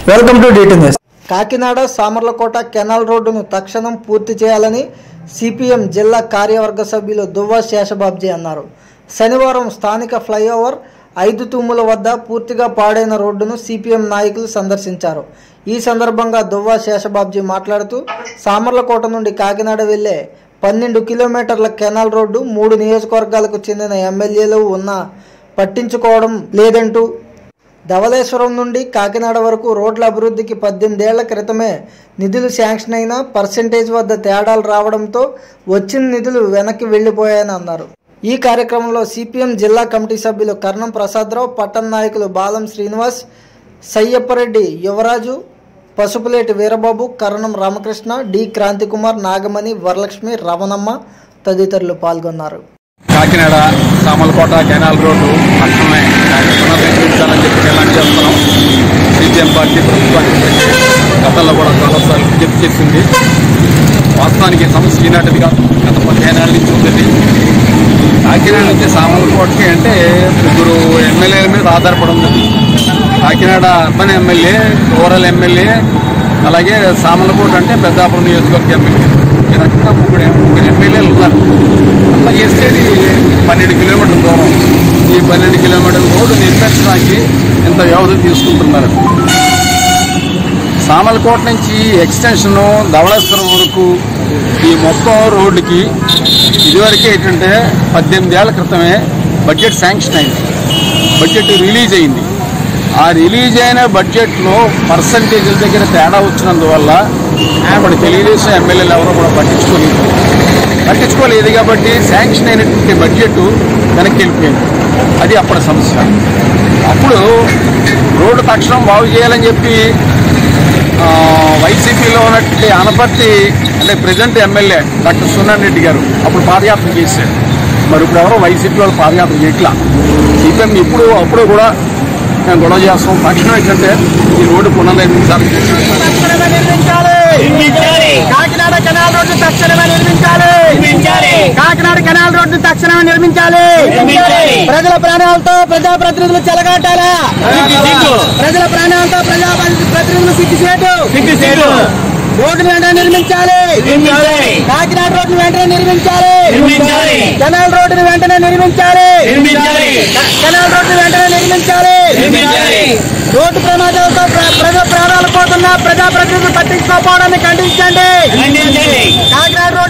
welcome to DT news Kakinada Samarlakota canal రోడ్డును తక్షణం పూర్తి చేయాలని సిపిఎం జిల్లా కార్యవర్గ సభ్యులు దువ్వా శేషబాబ్జీ అన్నారు శనివారం స్థానిక ఫ్లైఓవర్ ఐదు తూముల వద్ద పూర్తిగా పాడైన రోడ్డును సిపిఎం నాయకులు సందర్శించారు ఈ సందర్భంగా దువ్వా శేషబాబ్జీ మాట్లాడుతూ సామర్లకోట నుండి కాకినాడ వెళ్లే పన్నెండు కిలోమీటర్ల కెనాల్ రోడ్డు మూడు నియోజకవర్గాలకు చెందిన ఎమ్మెల్యేలు ఉన్నా పట్టించుకోవడం లేదంటూ ధవళేశ్వరం నుండి కాకినాడ వరకు రోడ్ల అభివృద్ధికి పద్దెనిమిదేళ్ల క్రితమే నిధులు శాంక్షన్ అయినా పర్సెంటేజ్ వద్ద తేడాలు రావడంతో వచ్చిన నిధులు వెనక్కి వెళ్లిపోయాయని అన్నారు ఈ కార్యక్రమంలో సిపిఎం జిల్లా కమిటీ సభ్యులు కర్ణం ప్రసాదరావు పట్టణ నాయకులు బాలం శ్రీనివాస్ సయ్యప్పరెడ్డి యువరాజు పసుపులేటి వీరబాబు కరణం రామకృష్ణ డి క్రాంతికుమార్ నాగమణి వరలక్ష్మి రమణమ్మ తదితరులు పాల్గొన్నారు కాకినాడ సామలకోట కెనాల్ రోడ్డు పక్కనే పునరుద్ధరించాలని చెప్పి డిమాండ్ చేస్తున్నాం సిపిఎం పార్టీ ప్రభుత్వానికి గతంలో కూడా చాలాసార్లు విజ్ఞప్తి చేసింది వాస్తవానికి ఈ సమస్య ఈనాటిది కాదు గత పదిహేనేళ్ళ నుంచి ఉంది కాకినాడ నుంచి సామలకోటకి అంటే ముగ్గురు ఎమ్మెల్యేల మీద ఆధారపడి ఉంది Kakinada urban MLA rural MLA అలాగే సామలకోట అంటే పెద్దాపురం నియోజకవర్గ ఎమ్మెల్యే ఈ రకంగా ముగ్గురు ముగ్గురు ఎమ్మెల్యేలు ఉన్నారు అట్లా చేస్తే ఇది పన్నెండు కిలోమీటర్ల దూరం ఈ పన్నెండు కిలోమీటర్ల రోడ్డు నిర్మించడానికి ఇంత వ్యవధి తీసుకుంటున్నారు సామలకోట నుంచి ఎక్స్టెన్షన్ ధవళేశ్వరం వరకు ఈ మొత్తం రోడ్డుకి ఇదివరకే ఏంటంటే పద్దెనిమిది ఏళ్ల క్రితమే బడ్జెట్ శాంక్షన్ అయింది బడ్జెట్ రిలీజ్ అయింది ఆ రిలీజ్ అయిన బడ్జెట్లో పర్సంటేజ్ల దగ్గర తేడా వచ్చినందువల్ల అప్పుడు తెలుగుదేశం ఎమ్మెల్యేలు ఎవరో కూడా పట్టించుకోలేదు పట్టించుకోలేదు కాబట్టి శాంక్షన్ అయినటువంటి బడ్జెట్ వెనక్కి వెళ్ళిపోయింది అది అప్పటి సమస్య అప్పుడు రోడ్డు తక్షణం బాగు చేయాలని చెప్పి ఆ, వైసీపీలో ఉన్నటువంటి అనపర్తి అంటే present MLA doctor Sunnan Reddy garu అప్పుడు పాదయాత్ర చేశారు మరి ఇప్పుడు ఎవరో వైసీపీ వాళ్ళు పాదయాత్ర చేయట్లా సిపిఎం ఇప్పుడు అప్పుడు కూడా మేము గొడవ చేస్తాం తక్షణం ఏంటంటే ఈ రోడ్డు పునర్నిర్మించాలి తక్షణమే నిర్మించాలి కాకినాడ కెనాల్ రోడ్డు తక్షణమే నిర్మించాలి కాకినాడ కెనాల్ రోడ్డు తక్షణమే నిర్మించాలి ప్రజల ప్రాణాలతో ప్రజా ప్రతినిధులు చెలగాటాలా ప్రజల ప్రాణాలతో ప్రజా ప్రతినిధులు సిగ్గుసేటు రోడ్డు వెంటనే నిర్మించాలి కాకినాడ రోడ్డు వెంటనే నిర్మించాలి కెనాల్ రోడ్డుని వెంటనే నిర్మించాలి కెనాల్ రోడ్డు వెంటనే నిర్మించాలి రోడ్డు ప్రమాదాలతో ప్ర- ప్రజల ప్రాణాలు పోతున్నా ప్రజా ప్రతినిధులు పట్టించుకోకపోవడాన్ని ఖండించండి కాకినాడ రోడ్డు